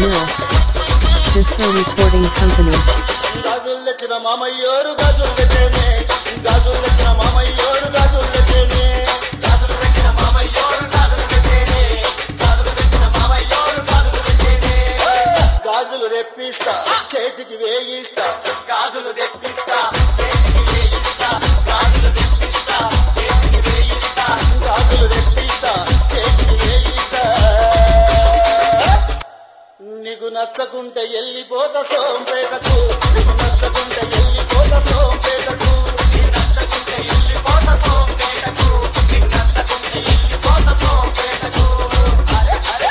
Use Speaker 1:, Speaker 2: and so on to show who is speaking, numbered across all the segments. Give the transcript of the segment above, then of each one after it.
Speaker 1: Sunil. Disco Recording Company.
Speaker 2: గాజులు తెచ్చిన మామయ్యోరు గాజులు తెచ్చేనే గాజులు తెచ్చిన మామయ్యోరు గాజులు తెచ్చేనే గాజులు తెచ్చిన మామయ్యోరు గాజులు తెచ్చేనే గాజులు తెచ్చిన మామయ్యోరు గాజులు తెచ్చేనే గాజులు తెప్పిస్తా చేతికి వేయిస్తా గాజులు తెప్పిస్తా చేతికి వేయిస్తా గాజులు తెప్పిస్తా చేతికి వేయిస్తా గాజులు తెప్పిస్తా చేతికి వేయిస్తా నీకు నచ్చకుంటే వెళ్ళిపోత సోంపేటకు నీకు నచ్చకుంటే వెళ్ళిపోత సోంపేటకు నీకు నచ్చకుంటే వెళ్ళిపోత సోంపేటకు నీకు నచ్చకుంటే వెళ్ళిపోత సోంపేటకు అరే అరే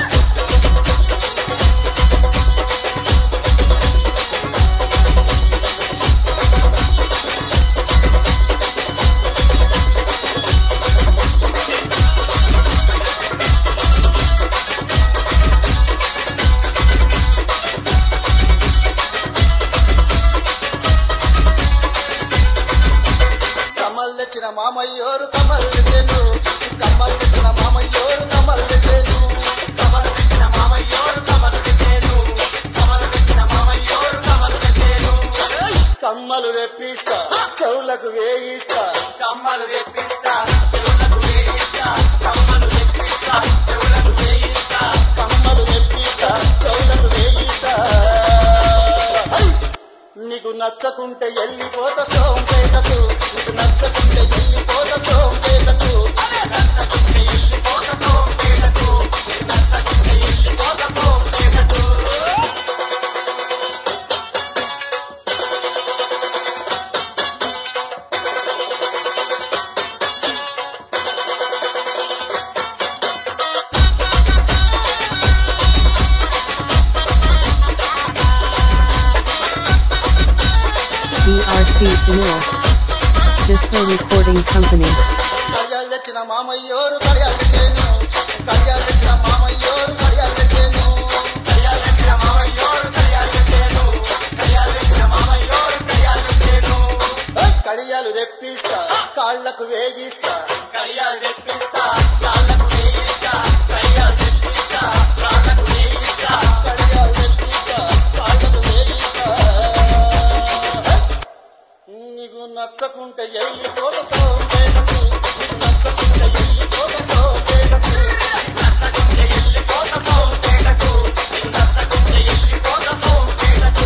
Speaker 2: కమ్మలు తెచ్చిన మామయ్యోరు కమ్మలు తెచ్చాను కమ్మలు తెచ్చిన మామయ్యోరు కమ్మలు తెచ్చాను కమ్మలు తెచ్చిన మామయ్యోరు కమ్మలు తెచ్చాను కమ్మలు తెచ్చిన మామయ్యోరు కమ్మలు తెచ్చాను కమ్మలు తెప్పిస్తా చెవులకు వేయిస్తా కమ్మలు తెప్పిస్తా చెవులకు వేయిస్తా కమ్మలు తెప్పిస్తా చెవులకు వేయిస్తా కమ్మలు తెప్పిస్తా చెవులకు వేయిస్తా హై! నీకు నచ్చకుంటే వెళ్ళిపోత సోంపేటకు నీకు నచ్చకుంటే వెళ్ళిపోత సోంపేటకు నచ్చకుంటే వెళ్ళిపోత సోంపేటకు నీకు నచ్చకుంటే వెళ్ళిపోత సోంపేటకు
Speaker 1: DRC Sunil. Disco Recording Company.
Speaker 2: Kalyan తెచ్చిన మామయ్యోరు కళ్యాణ్ తెచ్చాను కళ్యాణ్ తెచ్చిన మామయ్యోరు కళ్యాణ్ తెచ్చాను కళ్యాణ్ తెచ్చిన మామయ్యోరు కళ్యాణ్ తెచ్చాను కళ్యాణ్ తెచ్చిన మామయ్యోరు కళ్యాణ్ తెచ్చాను కడియాలు తెప్పిస్తా కాళ్ళకు వేగిస్తా కడియాలు తెప్పిస్తా కాళ్ళకు వేగిస్తా కడియాలు తెప్పిస్తా కాళ్ళకు వేగిస్తా కడియాలు తెప్పిస్తా కాళ్ళకు వేగిస్తా నీకు నచ్చకుంటే వెళ్ళిపోత సోంపేటకు నీకు నచ్చకుంటే వెళ్ళిపోత సోంపేటకు నీకు నచ్చకుంటే వెళ్ళిపోత సోంపేటకు నీకు నచ్చకుంటే వెళ్ళిపోత సోంపేటకు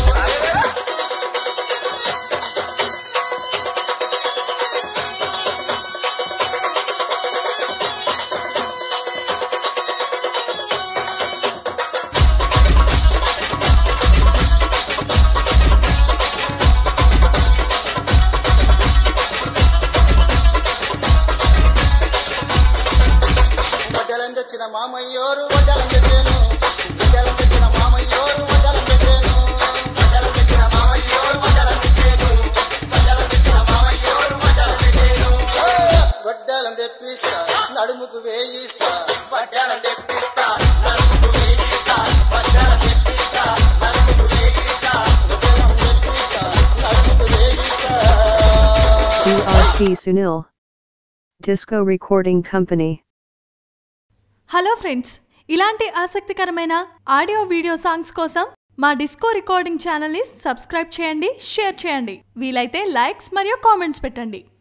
Speaker 2: వడ్డలం తెచ్చిన మామయ్యోరు వడ్డలం తెచ్చాను వడ్డలం తెచ్చిన మామయ్యోరు వడ్డలం తెచ్చాను వడ్డలం తెచ్చిన మామయ్యోరు వడ్డలం తెచ్చాను వడ్డలం తెచ్చిన మామయ్యోరు వడ్డలం తెచ్చాను వడ్డలం తెప్పిస్తా నడుముకు వేయిస్తా వడ్డలం తెప్పిస్తా నడుముకు వేయిస్తా వడ్డలం తెప్పిస్తా నడుముకు వేయిస్తా వడ్డలం తెప్పిస్తా నడుముకు వేయిస్తా
Speaker 1: DRC Sunil. Disco Recording Company.
Speaker 3: Hello friends ఇలాంటి ఆసక్తికరమైన ఆడియో వీడియో సాంగ్స్ కోసం మా డిస్కో రికార్డింగ్ ఛానల్ని సబ్స్క్రైబ్ చేయండి షేర్ చేయండి వీలైతే లైక్స్ మరియు కామెంట్స్ పెట్టండి